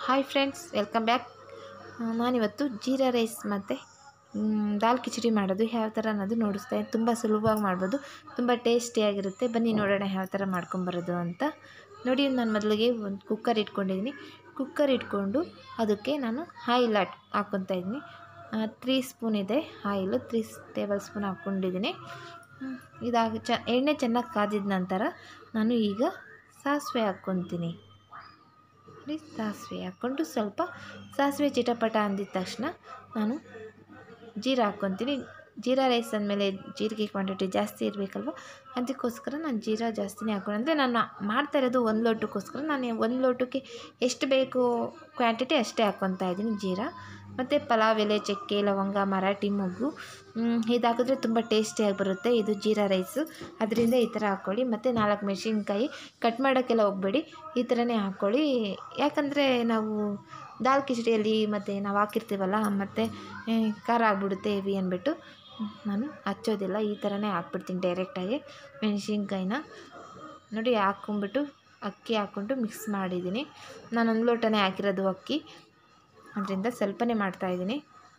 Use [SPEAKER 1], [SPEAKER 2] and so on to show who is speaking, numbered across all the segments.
[SPEAKER 1] hi friends welcome back ನಾನಿವತ್ತು jeera rice ಮತ್ತು ದಾಲ್ ಕಿಚಡಿ ಮಾಡೋದು ಯಾವ ಥರ ಅನ್ನೋದು ನೋಡಿಸ್ತಾ ಇದ್ದೀನಿ ತುಂಬ ಸುಲಭವಾಗಿ ಮಾಡ್ಬೋದು ತುಂಬ ಟೇಸ್ಟಿಯಾಗಿರುತ್ತೆ ಬನ್ನಿ ನೋಡೋಣ ಯಾವ ಥರ ಮಾಡ್ಕೊಂಬರೋದು ಅಂತ ನೋಡಿ ನಾನು ಮೊದಲಿಗೆ ಒಂದು ಕುಕ್ಕರ್ ಇಟ್ಕೊಂಡಿದ್ದೀನಿ ಕುಕ್ಕರ್ ಇಟ್ಕೊಂಡು ಅದಕ್ಕೆ ನಾನು ಆಯಿಲ್ ಹಾಕ್ ಹಾಕ್ಕೊತಾ ಇದ್ದೀನಿ ತ್ರೀ ಸ್ಪೂನ್ ಇದೆ ಆಯಿಲು ತ್ರೀ ಟೇಬಲ್ ಸ್ಪೂನ್ ಹಾಕ್ಕೊಂಡಿದ್ದೀನಿ ಹ್ಮ್, ಇದಾಗ ಚ ಎಣ್ಣೆ ಚೆನ್ನಾಗಿ ಕಾದಿದ ನಂತರ ನಾನು ಈಗ ಸಾಸಿವೆ ಹಾಕ್ಕೊತೀನಿ ನೋಡಿ ಸಾಸಿವೆ ಹಾಕ್ಕೊಂಡು ಸ್ವಲ್ಪ ಸಾಸಿವೆ ಚಿಟಪಟ ಅಂದಿದ ತಕ್ಷಣ ನಾನು ಜೀರಾ ಹಾಕ್ಕೊತೀನಿ ಜೀರಾ ರೈಸ್ ಅಂದಮೇಲೆ ಜೀರಿಗೆ ಕ್ವಾಂಟಿಟಿ ಜಾಸ್ತಿ ಇರಬೇಕಲ್ವ ಅದಕ್ಕೋಸ್ಕರ ನಾನು ಜೀರಾ ಜಾಸ್ತಿನೇ ಹಾಕೊಂಡು ಅಂದರೆ ನಾನು ಮಾಡ್ತಾ ಇರೋದು ಒಂದು ಲೋಟಕ್ಕೋಸ್ಕರ ನಾನು ಒಂದು ಲೋಟಕ್ಕೆ ಎಷ್ಟು ಬೇಕು ಕ್ವಾಂಟಿಟಿ ಅಷ್ಟೇ ಹಾಕ್ಕೊತಾ ಇದ್ದೀನಿ ಜೀರಾ ಮತ್ತು ಪಲಾವ್ ಎಲೆ ಚಕ್ಕೆ ಲವಂಗ ಮರಾಠಿ ಮೊಗ್ಗು ಇದು ಹಾಕಿದ್ರೆ ತುಂಬ ಟೇಸ್ಟಿಯಾಗಿ ಬರುತ್ತೆ ಇದು ಜೀರಾ ರೈಸು ಅದರಿಂದ ಈ ಥರ ಹಾಕ್ಕೊಳ್ಳಿ ಮತ್ತು ನಾಲ್ಕು ಮೆಣಸಿನ್ಕಾಯಿ ಕಟ್ ಮಾಡೋಕ್ಕೆಲ್ಲ ಹೋಗಬೇಡಿ ಈ ಥರನೇ ಹಾಕ್ಕೊಳ್ಳಿ ಯಾಕಂದರೆ ನಾವು ದಾಲ್ ಕಿಚಡಿಯಲ್ಲಿ ಮತ್ತು ನಾವು ಹಾಕಿರ್ತೀವಲ್ಲ ಮತ್ತು ಏ, ಖಾರ ಆಗಿಬಿಡುತ್ತೆ ಹೆವಿ ಅಂದ್ಬಿಟ್ಟು ನಾನು ಹಚ್ಚೋದಿಲ್ಲ ಈ ಥರನೇ ಹಾಕ್ಬಿಡ್ತೀನಿ ಡೈರೆಕ್ಟಾಗಿ ಮೆಣಸಿನ್ಕಾಯಿನ ನೋಡಿ ಹಾಕ್ಕೊಂಬಿಟ್ಟು ಅಕ್ಕಿ ಹಾಕ್ಕೊಂಡು ಮಿಕ್ಸ್ ಮಾಡಿದ್ದೀನಿ ನಾನು ಒಂದು ಲೋಟನೇ ಹಾಕಿರೋದು ಅಕ್ಕಿ ಅದರಿಂದ ಸ್ವಲ್ಪನೇ ಮಾಡ್ತಾಯಿದ್ದೀನಿ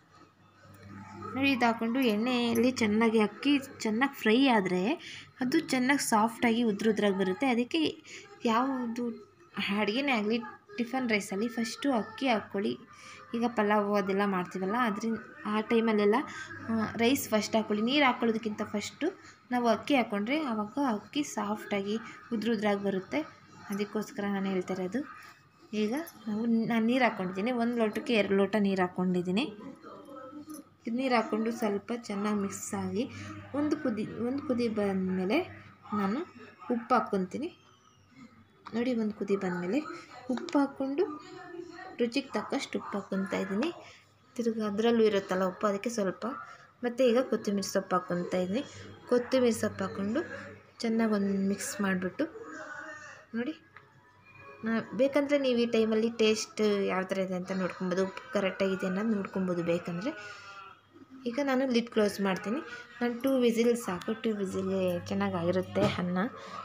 [SPEAKER 1] ನೋಡಿ ಇದು ಹಾಕ್ಕೊಂಡು ಎಣ್ಣೆಯಲ್ಲಿ ಚೆನ್ನಾಗಿ ಅಕ್ಕಿ ಚೆನ್ನಾಗಿ ಫ್ರೈ ಆದರೆ ಅದು ಚೆನ್ನಾಗಿ ಸಾಫ್ಟಾಗಿ ಉದ್ರ ಉದ್ರಾಗಿ ಬರುತ್ತೆ ಅದಕ್ಕೆ ಯಾವುದು ಅಡುಗೆನೇ ಆಗಲಿ ಟಿಫನ್ ರೈಸಲ್ಲಿ ಫಸ್ಟು ಅಕ್ಕಿ ಹಾಕ್ಕೊಳ್ಳಿ ಈಗ ಪಲಾವು ಅದೆಲ್ಲ ಮಾಡ್ತೀವಲ್ಲ ಅದ್ರಿಂದ ಆ ಟೈಮಲ್ಲೆಲ್ಲ ರೈಸ್ ಫಸ್ಟ್ ಹಾಕ್ಕೊಳ್ಳಿ ನೀರು ಹಾಕ್ಕೊಳ್ಳೋದಕ್ಕಿಂತ ಫಸ್ಟು ನಾವು ಅಕ್ಕಿ ಹಾಕ್ಕೊಂಡ್ರೆ ಆವಾಗ ಅಕ್ಕಿ ಸಾಫ್ಟಾಗಿ ಉದ್ರ ಉದ್ರಾಗಿ ಬರುತ್ತೆ ಅದಕ್ಕೋಸ್ಕರ ನಾನು ಹೇಳ್ತಾ ಇರೋದು ಈಗ ನಾವು ನಾನು ನೀರು ಹಾಕ್ಕೊಂಡಿದ್ದೀನಿ ಒಂದು ಲೋಟಕ್ಕೆ ಎರಡು ಲೋಟ ನೀರು ಹಾಕ್ಕೊಂಡಿದ್ದೀನಿ ಇದು ನೀರು ಹಾಕ್ಕೊಂಡು ಸ್ವಲ್ಪ ಚೆನ್ನಾಗಿ ಮಿಕ್ಸ್ ಆಗಿ ಒಂದು ಕುದಿ ಒಂದು ಕುದಿ ಬಂದಮೇಲೆ ನಾನು ಉಪ್ಪು ಹಾಕ್ಕೊತೀನಿ ನೋಡಿ ಒಂದು ಕುದಿ ಬಂದಮೇಲೆ ಉಪ್ಪು ಹಾಕ್ಕೊಂಡು ರುಚಿಗೆ ತಕ್ಕಷ್ಟು ಉಪ್ಪು ಹಾಕ್ಕೊತಾ ಇದ್ದೀನಿ ತಿರ್ಗಿ ಅದರಲ್ಲೂ ಇರುತ್ತಲ್ಲ ಉಪ್ಪು ಅದಕ್ಕೆ ಸ್ವಲ್ಪ ಮತ್ತು ಈಗ ಕೊತ್ತಂಬರಿ ಸೊಪ್ಪು ಹಾಕ್ಕೊತಾ ಇದ್ದೀನಿ ಕೊತ್ತಂಬರಿ ಸೊಪ್ಪು ಹಾಕ್ಕೊಂಡು ಚೆನ್ನಾಗಿ ಒಂದು ಮಿಕ್ಸ್ ಮಾಡಿಬಿಟ್ಟು ನೋಡಿ ನಾ- ಬೇಕಂದರೆ ನೀವು ಈ ಟೈಮಲ್ಲಿ ಟೇಸ್ಟ್ ಯಾವ ಥರ ಇದೆ ಅಂತ ನೋಡ್ಕೊಬೋದು ಉಪ್ಪು ಕರೆಕ್ಟಾಗಿದೆ ಅನ್ನೋದು ನೋಡ್ಕೊಬೋದು ಬೇಕಂದರೆ ಈಗ ನಾನು ಲಿಡ್ ಕ್ಲೋಸ್ ಮಾಡ್ತೀನಿ ನಾನು ಟೂ ವಿಸಿಲ್ ಸಾಕು ಟೂ ವಿಸಿಲ್ಗೆ ಚೆನ್ನಾಗಾಗಿರುತ್ತೆ ಅನ್ನ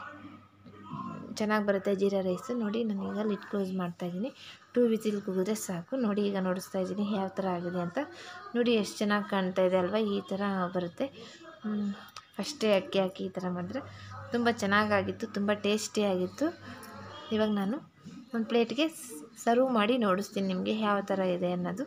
[SPEAKER 1] ಚೆನ್ನಾಗಿ ಬರುತ್ತೆ ಜೀರಾ ರೈಸು ನೋಡಿ ನಾನೀಗ ಲಿಡ್ ಕ್ಲೋಸ್ ಮಾಡ್ತಾಯಿದ್ದೀನಿ ಟೂ ವಿಸಿಲ್ ಕೂಗಿದ್ರೆ ಸಾಕು ನೋಡಿ ಈಗ ನೋಡಿಸ್ತಾ ಇದ್ದೀನಿ ಯಾವ ಥರ ಆಗಿದೆ ಅಂತ ನೋಡಿ ಎಷ್ಟು ಚೆನ್ನಾಗಿ ಕಾಣ್ತಾ ಇದೆ ಅಲ್ವಾ ಈ ಥರ ಬರುತ್ತೆ ಫಸ್ಟೇ ಅಕ್ಕಿ ಹಾಕಿ ಈ ಥರ ಮಾಡಿದ್ರೆ ತುಂಬ ಚೆನ್ನಾಗಾಗಿತ್ತು ತುಂಬ ಟೇಸ್ಟಿಯಾಗಿತ್ತು ಇವಾಗ ನಾನು ಒಂದು ಪ್ಲೇಟ್ಗೆ ಸರ್ವ್ ಮಾಡಿ ನೋಡಿಸ್ತೀನಿ ನಿಮಗೆ ಯಾವ ಥರ ಇದೆ ಅನ್ನೋದು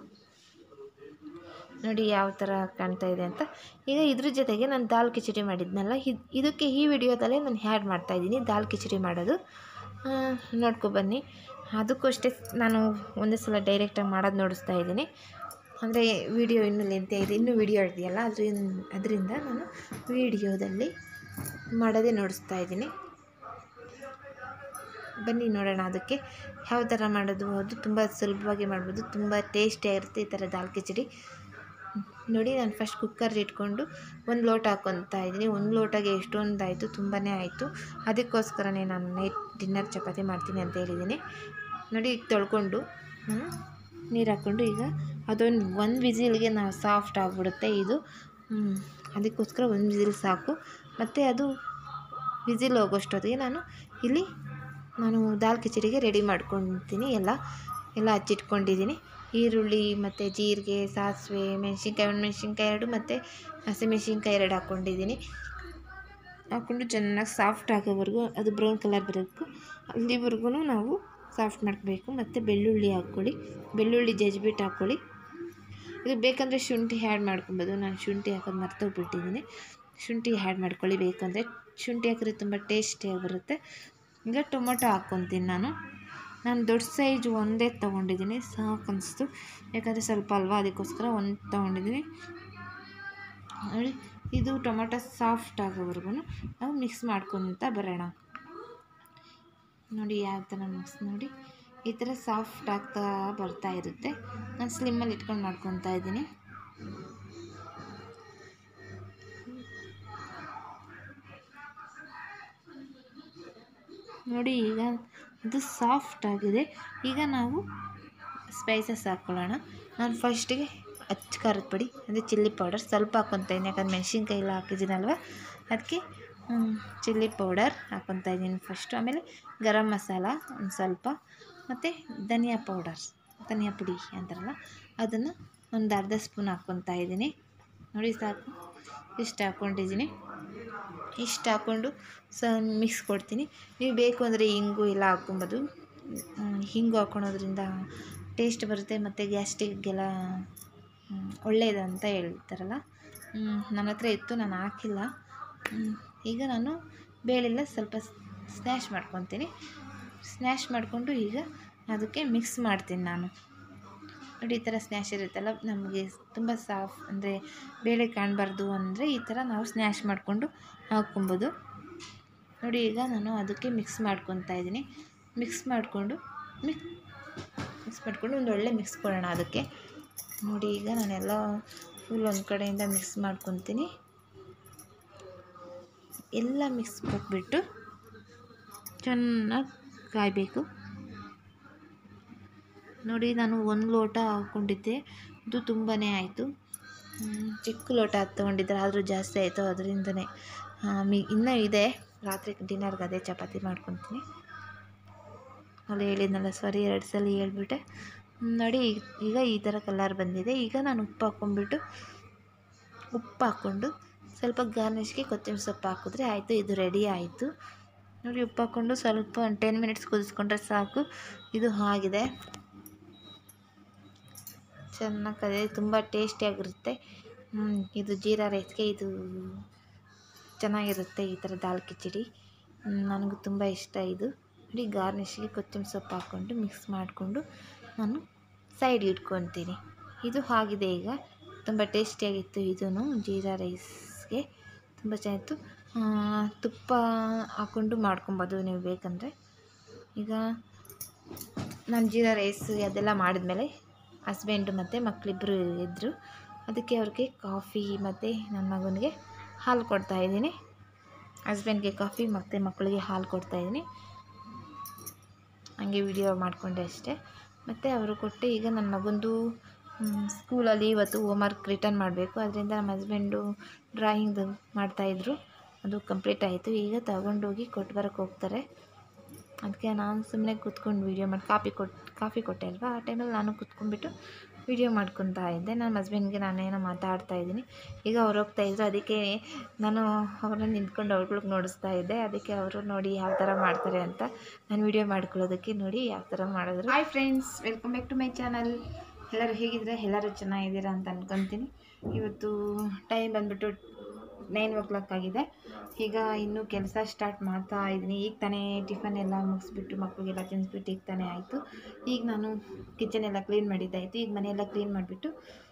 [SPEAKER 1] ನೋಡಿ ಯಾವ ಥರ ಕಾಣ್ತಾ ಇದೆ ಅಂತ ಈಗ ಇದ್ರ ಜೊತೆಗೆ ನಾನು ದಾಲ್ ಕಿಚಡಿ ಮಾಡಿದ್ನಲ್ಲ ಇದ್ ಇದಕ್ಕೆ ಈ ವಿಡಿಯೋದಲ್ಲೇ ನಾನು ಹ್ಯಾಡ್ ಮಾಡ್ತಾಯಿದ್ದೀನಿ ದಾಲ್ ಕಿಚಡಿ ಮಾಡೋದು ನೋಡ್ಕೊ ಬನ್ನಿ ಅದಕ್ಕೂ ಅಷ್ಟೇ ನಾನು ಒಂದೇ ಸಲ ಡೈರೆಕ್ಟಾಗಿ ಮಾಡೋದು ನೋಡಿಸ್ತಾ ಇದ್ದೀನಿ ಅಂದರೆ ವಿಡಿಯೋ ಇನ್ನೂ ಲೆಂತೆ ಇದೆ ಇನ್ನೂ ವಿಡಿಯೋ ಇದೆಯಲ್ಲ ಅದರಿಂದ ಅದರಿಂದ ನಾನು ವಿಡಿಯೋದಲ್ಲಿ ಮಾಡೋದೇ ನೋಡಿಸ್ತಾ ಇದ್ದೀನಿ ಬನ್ನಿ ನೋಡೋಣ ಅದಕ್ಕೆ ಯಾವ ಥರ ಮಾಡೋದು ಅದು ತುಂಬ ಸುಲಭವಾಗಿ ಮಾಡ್ಬೋದು ತುಂಬ ಟೇಸ್ಟಿಯಾಗಿರುತ್ತೆ ಈ ಥರ ದಾಲ್ ಕಿಚಡಿ ನೋಡಿ ನಾನು ಫಸ್ಟ್ ಕುಕ್ಕರ್ ಇಟ್ಕೊಂಡು ಒಂದು ಲೋಟ ಹಾಕ್ಕೊತಾ ಇದ್ದೀನಿ ಒಂದು ಲೋಟಗೆ ಎಷ್ಟೊಂದು ಆಯಿತು ತುಂಬಾ ಆಯಿತು ಅದಕ್ಕೋಸ್ಕರನೇ ನಾನು ನೈಟ್ ಡಿನ್ನರ್ ಚಪಾತಿ ಮಾಡ್ತೀನಿ ಅಂತ ಹೇಳಿದ್ದೀನಿ ನೋಡಿ ಈಗ ತೊಳ್ಕೊಂಡು ನಾನು ನೀರು ಹಾಕ್ಕೊಂಡು ಈಗ ಅದೊಂದು ಒಂದು ವಿಸಿಲ್ಗೆ ನಾವು ಸಾಫ್ಟ್ ಆಗಿಬಿಡುತ್ತೆ ಇದು ಹ್ಮ್, ಅದಕ್ಕೋಸ್ಕರ ಒಂದು ವಿಸಿಲ್ ಸಾಕು ಮತ್ತು ಅದು ವಿಸಿಲ್ ಹೋಗೋಷ್ಟೊತ್ತಿಗೆ ನಾನು ಇಲ್ಲಿ ನಾನು ದಾಲ್ ಕಿಚಡಿಗೆ ರೆಡಿ ಮಾಡ್ಕೊತೀನಿ ಎಲ್ಲ ಎಲ್ಲ ಹಚ್ಚಿಟ್ಕೊಂಡಿದ್ದೀನಿ ಈರುಳ್ಳಿ ಮತ್ತು ಜೀರಿಗೆ ಸಾಸಿವೆ ಮೆಣಸಿನ್ಕಾಯಿ ಒಂದು ಮೆಣಸಿನ್ಕಾಯಿ ಎರಡು ಮತ್ತು ಹಸಿಮೆಣ್ಸಿನ್ಕಾಯಿ ಎರಡು ಹಾಕ್ಕೊಂಡಿದ್ದೀನಿ ಹಾಕ್ಕೊಂಡು ಚೆನ್ನಾಗಿ ಸಾಫ್ಟ್ ಆಗೋವರೆಗೂ ಅದು ಬ್ರೌನ್ ಕಲರ್ ಬರೋಕ್ಕೂ ಅಲ್ಲಿವರೆಗೂ ನಾವು ಸಾಫ್ಟ್ ಮಾಡಬೇಕು ಮತ್ತು ಬೆಳ್ಳುಳ್ಳಿ ಹಾಕ್ಕೊಳ್ಳಿ ಬೆಳ್ಳುಳ್ಳಿ ಜಜ್ಬಿಟ್ಟು ಹಾಕ್ಕೊಳ್ಳಿ ಇದು ಬೇಕಂದರೆ ಶುಂಠಿ ಆ್ಯಡ್ ಮಾಡ್ಕೊಬೋದು ನಾನು ಶುಂಠಿ ಹಾಕೋದು ಮರ್ತೋಗ್ಬಿಟ್ಟಿದ್ದೀನಿ ಶುಂಠಿ ಆ್ಯಡ್ ಮಾಡ್ಕೊಳ್ಳಿ ಬೇಕಂದರೆ ಶುಂಠಿ ಹಾಕಿದ್ರೆ ತುಂಬ ಟೇಸ್ಟಿಯಾಗಿ ಬರುತ್ತೆ ಈಗ ಟೊಮೊಟೊ ಹಾಕ್ಕೊತೀನಿ ನಾನು ನಾನು ದೊಡ್ಡ ಸೈಜ್ ಒಂದೇ ತೊಗೊಂಡಿದ್ದೀನಿ ಸಾಕು ಅನಿಸ್ತು ಯಾಕಂದರೆ ಸ್ವಲ್ಪ ಅಲ್ವಾ ಅದಕ್ಕೋಸ್ಕರ ಒಂದು ತೊಗೊಂಡಿದ್ದೀನಿ ನೋಡಿ ಇದು ಟೊಮೊಟೊ ಸಾಫ್ಟ್ ಆಗೋವರೆಗೂ ನಾವು ಮಿಕ್ಸ್ ಮಾಡ್ಕೊತ ಬರೋಣ ನೋಡಿ ಯಾವ ಥರ ಮಿಕ್ಸ್ ನೋಡಿ ಈ ಥರ ಸಾಫ್ಟ್ ಆಗ್ತಾ ಬರ್ತಾ ಇರುತ್ತೆ ನಾನು ಸ್ಲಿಮ್ಮಲ್ಲಿ ಇಟ್ಕೊಂಡು ಮಾಡ್ಕೊತಾ ಇದ್ದೀನಿ ನೋಡಿ ಈಗ ಇದು ಸಾಫ್ಟ್ ಆಗಿದೆ ಈಗ ನಾವು ಸ್ಪೈಸಸ್ ಹಾಕ್ಕೊಳ್ಳೋಣ ನಾನು ಫಸ್ಟಿಗೆ ಅಚ್ಚ ಖಾರದ ಪುಡಿ ಅಂದರೆ ಚಿಲ್ಲಿ ಪೌಡರ್ ಸ್ವಲ್ಪ ಹಾಕ್ಕೊತಾ ಇದ್ದೀನಿ ಯಾಕಂದ್ರೆ ಮೆಣಸಿನ್ಕಾಯಿ ಎಲ್ಲ ಹಾಕಿದ್ದೀನಲ್ವ ಅದಕ್ಕೆ ಚಿಲ್ಲಿ ಪೌಡರ್ ಹಾಕ್ಕೊತಾ ಇದ್ದೀನಿ ಫಸ್ಟು ಆಮೇಲೆ ಗರಂ ಮಸಾಲ ಒಂದು ಸ್ವಲ್ಪ ಮತ್ತು ಧನಿಯಾ ಪೌಡರ್ಸ್ ಧನಿಯಾ ಪುಡಿ ಅಂತಾರಲ್ಲ ಅದನ್ನು ಒಂದು ಅರ್ಧ ಸ್ಪೂನ್ ಹಾಕ್ಕೊತಾ ಇದ್ದೀನಿ ನೋಡಿ ಸಾಕು ಇಷ್ಟು ಹಾಕ್ಕೊಂಡಿದ್ದೀನಿ ಇಷ್ಟು ಹಾಕ್ಕೊಂಡು ಸ ಮಿಕ್ಸ್ ಕೊಡ್ತೀನಿ ನೀವು ಬೇಕು ಅಂದರೆ ಹಿಂಗು ಎಲ್ಲ ಹಾಕ್ಕೊಬೋದು ಹ್ಮ್, ಹಿಂಗು ಹಾಕ್ಕೊಳೋದ್ರಿಂದ ಟೇಸ್ಟ್ ಬರುತ್ತೆ ಮತ್ತು ಗ್ಯಾಸ್ಟ್ರಿಕ್ಗೆಲ್ಲ ಒಳ್ಳೆಯದು ಅಂತ ಹೇಳ್ತಾರಲ್ಲ ಹ್ಮ್, ನನ್ನ ಹತ್ರ ಇತ್ತು ನಾನು ಹಾಕಿಲ್ಲ ಹ್ಮ್, ಈಗ ನಾನು ಬೇಳೆಲ್ಲ ಸ್ವಲ್ಪ ಸ್ನ್ಯಾಶ್ ಮಾಡ್ಕೊತೀನಿ ಸ್ನ್ಯಾಶ್ ಮಾಡಿಕೊಂಡು ಈಗ ಅದಕ್ಕೆ ಮಿಕ್ಸ್ ಮಾಡ್ತೀನಿ ನಾನು ನೋಡಿ ಈ ಥರ ಸ್ನ್ಯಾಶ್ ಇರುತ್ತಲ್ಲ ನಮಗೆ ತುಂಬ ಸಾಫ್ ಅಂದರೆ ಬೇಳೆ ಕಾಣಬಾರ್ದು ಅಂದರೆ ಈ ಥರ ನಾವು ಸ್ನ್ಯಾಶ್ ಮಾಡಿಕೊಂಡು ಹಾಕ್ಕೊಬೋದು ನೋಡಿ ಈಗ ನಾನು ಅದಕ್ಕೆ ಮಿಕ್ಸ್ ಮಾಡ್ಕೊತಾ ಇದ್ದೀನಿ ಮಿಕ್ಸ್ ಮಾಡಿಕೊಂಡು ಮಿಕ್ ಮಿಕ್ಸ್ ಮಾಡಿಕೊಂಡು ಒಂದು ಒಳ್ಳೆ ಮಿಕ್ಸ್ ಕೊಡೋಣ ಅದಕ್ಕೆ ನೋಡಿ ಈಗ ನಾನೆಲ್ಲ ಫುಲ್ ಒಂದು ಕಡೆಯಿಂದ ಮಿಕ್ಸ್ ಮಾಡ್ಕೊತೀನಿ ಎಲ್ಲ ಮಿಕ್ಸ್ ಕೊಟ್ಬಿಟ್ಟು ಚೆನ್ನಾಗಿ ಕಾಯಬೇಕು ನೋಡಿ ನಾನು ಒಂದು ಲೋಟ ಹಾಕ್ಕೊಂಡಿದ್ದೆ ಅದು ತುಂಬಾ ಆಯಿತು ಚಿಕ್ಕ ಲೋಟ ತೊಗೊಂಡಿದ್ದರೆ ಆದರೂ ಜಾಸ್ತಿ ಆಯಿತು ಅದರಿಂದನೇ ಮಿ ಇನ್ನೂ ಇದೆ ರಾತ್ರಿ ಡಿನ್ನರ್ಗೆ ಅದೇ ಚಪಾತಿ ಮಾಡ್ಕೊತೀನಿ ಅಲ್ಲಿ ಹೇಳಿದ್ನಲ್ಲ ಸಾರಿ ಎರಡು ಸಲ ಹೇಳ್ಬಿಟ್ಟೆ ಹ್ಮ್, ನೋಡಿ ಈಗ- ಈಗ ಈ ಥರ ಕಲರ್ ಬಂದಿದೆ ಈಗ ನಾನು ಉಪ್ಪು ಹಾಕ್ಕೊಂಡ್ಬಿಟ್ಟು ಉಪ್ಪು ಹಾಕ್ಕೊಂಡು ಸ್ವಲ್ಪ ಗಾರ್ನಿಷ್ಗೆ ಕೊತ್ತಂಬರಿ ಸೊಪ್ಪು ಹಾಕಿದ್ರೆ ಆಯಿತು ಇದು ರೆಡಿ ಆಯಿತು ನೋಡಿ ಉಪ್ಪು ಹಾಕ್ಕೊಂಡು ಸ್ವಲ್ಪ ಒಂದು ಟೆನ್ ಮಿನಿಟ್ಸ್ ಕುದಿಸ್ಕೊಂಡ್ರೆ ಸಾಕು ಇದು ಆಗಿದೆ ಚೆನ್ನಾಗಿ ಕದೆ ತುಂಬ ಟೇಸ್ಟಿಯಾಗಿರುತ್ತೆ ಹ್ಮ್, ಇದು ಜೀರಾ ರೈಸ್ಗೆ ಇದು ಚೆನ್ನಾಗಿರುತ್ತೆ ಈ ಥರ ದಾಲ್ ಕಿಚಡಿ ಹ್ಮ್, ನನಗೂ ತುಂಬ ಇಷ್ಟ ಇದು ನೋಡಿ ಗಾರ್ನಿಷ್ಗೆ ಕೊತ್ತಂಬರಿ ಸೊಪ್ಪು ಹಾಕ್ಕೊಂಡು ಮಿಕ್ಸ್ ಮಾಡಿಕೊಂಡು ನಾನು ಸೈಡ್ ಇಟ್ಕೊತೀನಿ ಇದು ಆಗಿದೆ ಈಗ ತುಂಬ ಟೇಸ್ಟಿಯಾಗಿತ್ತು ಇದೂ ಜೀರಾ ರೈಸ್ಗೆ ತುಂಬ ಚೆನ್ನಾಗಿತ್ತು ಆ, ತುಪ್ಪ ಹಾಕ್ಕೊಂಡು ಮಾಡ್ಕೊಬೋದು ನೀವು ಬೇಕಂದರೆ ಈಗ ನಾನು ಜೀರಾ ರೈಸ್ ಅದೆಲ್ಲ ಮಾಡಿದ್ಮೇಲೆ ಹಸ್ಬೆಂಡು ಮತ್ತು ಮಕ್ಕಳಿಬ್ಬರು ಇದ್ದರು ಅದಕ್ಕೆ ಅವ್ರಿಗೆ ಕಾಫಿ ಮತ್ತು ನನ್ನ ಮಗನಿಗೆ ಹಾಲು ಕೊಡ್ತಾಯಿದ್ದೀನಿ ಹಸ್ಬೆಂಡ್ಗೆ ಕಾಫಿ ಮತ್ತು ಮಕ್ಕಳಿಗೆ ಹಾಲು ಕೊಡ್ತಾಯಿದ್ದೀನಿ ಹಂಗೆ ವಿಡಿಯೋ ಮಾಡಿಕೊಂಡೆ ಅಷ್ಟೇ ಮತ್ತು ಅವರು ಕೊಟ್ಟು ಈಗ ನನ್ನ ಮಗಂದು ಸ್ಕೂಲಲ್ಲಿ ಇವತ್ತು ಹೋಮ್ವರ್ಕ್ ರಿಟರ್ನ್ ಮಾಡಬೇಕು ಅದರಿಂದ ನಮ್ಮ ಹಸ್ಬೆಂಡು ಡ್ರಾಯಿಂಗ್ದು ಮಾಡ್ತಾಯಿದ್ರು ಅದು ಕಂಪ್ಲೀಟ್ ಆಯಿತು ಈಗ ತಗೊಂಡೋಗಿ ಕೊಟ್ಟು ಬರೋಕ್ಕೆ ಹೋಗ್ತಾರೆ ಅದಕ್ಕೆ ನಾನು ಸುಮ್ಮನೆ ಕೂತ್ಕೊಂಡು ವೀಡಿಯೋ ಮಾಡಿ ಕಾಫಿ ಕೊಟ್ಟು ಕಾಫಿ ಕೊಟ್ಟೆ ಅಲ್ವಾ ಆ ಟೈಮಲ್ಲಿ ನಾನು ಕೂತ್ಕೊಂಡ್ಬಿಟ್ಟು ವೀಡಿಯೋ ಮಾಡ್ಕೊತಾ ಇದ್ದೆ ನನ್ನ ಹಸ್ಬೆಂಡ್ಗೆ ನಾನೇನೋ ಮಾತಾಡ್ತಾ ಇದ್ದೀನಿ ಈಗ ಅವ್ರು ಹೋಗ್ತಾ ಇದ್ರು ಅದಕ್ಕೆ ನಾನು ಅವ್ರನ್ನ ನಿಂತ್ಕೊಂಡು ಅವ್ರಿಗೆ ನೋಡಿಸ್ತಾ ಇದ್ದೆ ಅದಕ್ಕೆ ಅವರು ನೋಡಿ ಯಾವ ಥರ ಮಾಡ್ತಾರೆ ಅಂತ ನಾನು ವೀಡಿಯೋ ಮಾಡ್ಕೊಳ್ಳೋದಕ್ಕೆ ನೋಡಿ ಯಾವ ಥರ ಮಾಡಿದ್ರು hi friends welcome back to my channel ಎಲ್ಲರೂ ಹೇಗಿದ್ರೆ ಎಲ್ಲರೂ ಚೆನ್ನಾಗಿದ್ದೀರಾ ಅಂತ ಅಂದ್ಕೊತೀನಿ ಇವತ್ತು ಟೈಮ್ ಬಂದ್ಬಿಟ್ಟು ನೈನ್ ಓ ಕ್ಲಾಕ್ ಆಗಿದೆ ಈಗ ಇನ್ನೂ ಕೆಲಸ ಸ್ಟಾರ್ಟ್ ಮಾಡ್ತಾ ಇದ್ದೀನಿ ಈಗ ತಾನೇ ಟಿಫನ್ ಎಲ್ಲ ಮುಗಿಸ್ಬಿಟ್ಟು ಮಕ್ಕಳಿಗೆಲ್ಲ ತಿನ್ನಿಸ್ಬಿಟ್ಟು ಈಗ ತಾನೇ ಆಯಿತು ಈಗ ನಾನು ಕಿಚನ್ ಎಲ್ಲ ಕ್ಲೀನ್ ಮಾಡಿದ್ದಾಯಿತು ಈಗ ಮನೆಯೆಲ್ಲ ಕ್ಲೀನ್ ಮಾಡಿಬಿಟ್ಟು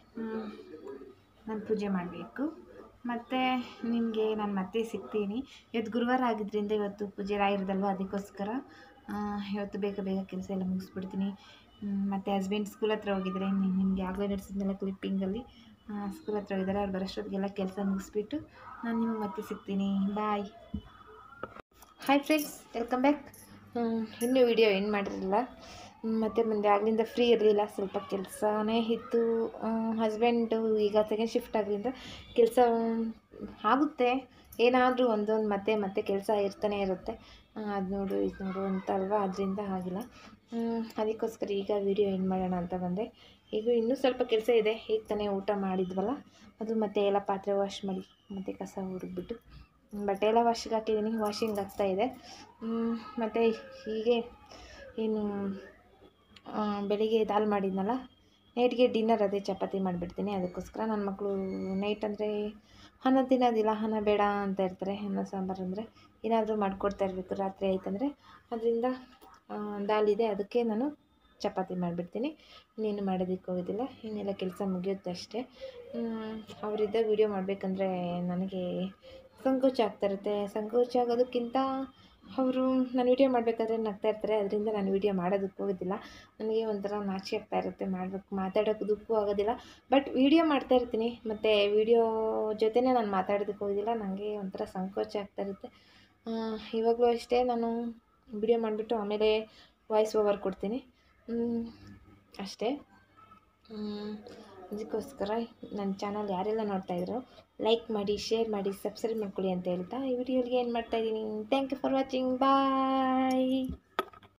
[SPEAKER 1] ನಾನು ಪೂಜೆ ಮಾಡಬೇಕು ಮತ್ತು ನಿಮಗೆ ನಾನು ಮತ್ತೆ ಸಿಗ್ತೀನಿ ಇವತ್ತು ಗುರುವಾರ ಆಗಿದ್ದರಿಂದ ಇವತ್ತು ಪೂಜೆ ರಾಯಿರದಲ್ವ ಅದಕ್ಕೋಸ್ಕರ ಆ, ಇವತ್ತು ಬೇಗ ಬೇಗ ಕೆಲಸ ಎಲ್ಲ ಮುಗಿಸ್ಬಿಡ್ತೀನಿ ಮ್, ಮತ್ತು ಹಸ್ಬೆಂಡ್ ಸ್ಕೂಲ್ ಹತ್ರ ಹೋಗಿದ್ದಾರೆ ನಿಮಗೆ ಆಗಲೇ ನಡೆಸಿದ್ನೆಲ್ಲ ಕ್ಲಿಪ್ಪಿಂಗಲ್ಲಿ ಸ್ಕೂಲ್ ಹತ್ರ ಹೋಗಿದ್ದಾರೆ ಅವ್ರು ಬರೋಷ್ಟೊತ್ತಿಗೆಲ್ಲ ಕೆಲಸ ಮುಗಿಸ್ಬಿಟ್ಟು ನಾನು ನಿಮಗೆ ಮತ್ತೆ ಸಿಗ್ತೀನಿ bye hi friends welcome back ಇನ್ನೂ ವಿಡಿಯೋ ಏನು ಮಾಡಿರಲಿಲ್ಲ ಮತ್ತು ಮುಂದೆ ಆಗಲಿಂದ ಫ್ರೀ ಇರಲಿಲ್ಲ ಸ್ವಲ್ಪ ಕೆಲಸನೇ ಇತ್ತು ಹಸ್ಬೆಂಡು ಈಗ ಸೆಕೆಂಡ್ ಶಿಫ್ಟ್ ಆಗೋದ್ರಿಂದ ಕೆಲಸ ಆಗುತ್ತೆ ಏನಾದರೂ ಒಂದೊಂದು ಮತ್ತೆ ಮತ್ತೆ ಕೆಲಸ ಇರ್ತಾನೆ ಇರುತ್ತೆ ಅದು ನೋಡು ಇದು ನೋಡು ಅಂತ ಅಲ್ವಾ ಅದರಿಂದ ಆಗಿಲ್ಲ ಹ್ಮ್, ಅದಕ್ಕೋಸ್ಕರ ಈಗ ವಿಡಿಯೋ ಏನು ಮಾಡೋಣ ಅಂತ ಬಂದೆ ಈಗ ಇನ್ನೂ ಸ್ವಲ್ಪ ಕೆಲಸ ಇದೆ ಈಗ ತಾನೇ ಊಟ ಮಾಡಿದ್ವಲ್ಲ ಅದು ಮತ್ತೆ ಎಲ್ಲ ಪಾತ್ರೆ ವಾಶ್ ಮಾಡಿ ಮತ್ತು ಕಸ ಹುಡುಗ್ಬಿಟ್ಟು ಬಟ್ಟೆ ಎಲ್ಲ ವಾಶಿಗೆ ಹಾಕಿದ್ದೀನಿ ವಾಷಿಂಗ್ ಆಗ್ತಾ ಇದೆ ಮತ್ತು ಹೀಗೆ ಏನು ಆ, ಬೆಳಿಗ್ಗೆ ದಾಲ್ ಮಾಡಿದ್ನಲ್ಲ ನೈಟ್ಗೆ ಡಿನ್ನರ್ ಅದೇ ಚಪಾತಿ ಮಾಡಿಬಿಡ್ತೀನಿ ಅದಕ್ಕೋಸ್ಕರ ನನ್ನ ಮಕ್ಕಳು ನೈಟ್ ಅಂದರೆ ಅನ್ನ ತಿನ್ನೋದಿಲ್ಲ ಅನ್ನ ಬೇಡ ಅಂತ ಇರ್ತಾರೆ ಅನ್ನ ಸಾಂಬಾರು ಅಂದರೆ ಏನಾದರೂ ಮಾಡಿಕೊಡ್ತಾ ಇರಬೇಕು ರಾತ್ರಿ ಆಯ್ತಂದರೆ ಅದರಿಂದ ದಾಲ್ ಇದೆ ಅದಕ್ಕೆ ನಾನು ಚಪಾತಿ ಮಾಡಿಬಿಡ್ತೀನಿ ಇನ್ನೇನು ಮಾಡೋದಕ್ಕೆ ಹೋಗೋದಿಲ್ಲ ಇನ್ನೆಲ್ಲ ಕೆಲಸ ಮುಗಿಯುತ್ತೆ ಅಷ್ಟೇ ಅವರಿದ್ದಾಗ ವೀಡಿಯೋ ಮಾಡಬೇಕಂದ್ರೆ ನನಗೆ ಸಂಕೋಚ ಆಗ್ತಾ ಇರುತ್ತೆ ಸಂಕೋಚ ಆಗೋದಕ್ಕಿಂತ ಅವರು ನಾನು ವೀಡಿಯೋ ಮಾಡಬೇಕಾದ್ರೆ ನಗ್ತಾ ಇರ್ತಾರೆ ಅದರಿಂದ ನಾನು ವೀಡಿಯೋ ಮಾಡೋದಕ್ಕೆ ಹೋಗೋದಿಲ್ಲ ನನಗೆ ಒಂಥರ ನಾಚಿಕೆ ಆಗ್ತಾ ಇರುತ್ತೆ ಮಾಡಬೇಕು ಮಾತಾಡೋದಕ್ಕೂ ಆಗೋದಿಲ್ಲ ಬಟ್ ವೀಡಿಯೋ ಮಾಡ್ತಾ ಇರ್ತೀನಿ ಮತ್ತು ವೀಡಿಯೋ ಜೊತೆನೇ ನಾನು ಮಾತಾಡೋದಕ್ಕೆ ಹೋಗೋದಿಲ್ಲ ನನಗೆ ಒಂಥರ ಸಂಕೋಚ ಆಗ್ತಾ ಇರುತ್ತೆ ಆ, ಇವಾಗಲೂ ಅಷ್ಟೇ ನಾನು ವಿಡಿಯೋ ಮಾಡಿಬಿಟ್ಟು ಆಮೇಲೆ ವಾಯ್ಸ್ ಓವರ್ ಕೊಡ್ತೀನಿ ಹ್ಮ್, ಅಷ್ಟೇ ಹ್ಮ್, ಅದಕ್ಕೋಸ್ಕರ ನನ್ನ ಚಾನಲ್ ಯಾರೆಲ್ಲ ನೋಡ್ತಾ ಇದ್ರು ಲೈಕ್ ಮಾಡಿ ಶೇರ್ ಮಾಡಿ ಸಬ್ಸ್ಕ್ರೈಬ್ ಮಾಡ್ಕೊಳ್ಳಿ ಅಂತ ಹೇಳ್ತಾ ಈ ವಿಡಿಯೋಗೆ ಏನು ಮಾಡ್ತಾಯಿದ್ದೀನಿ thank you for watching bye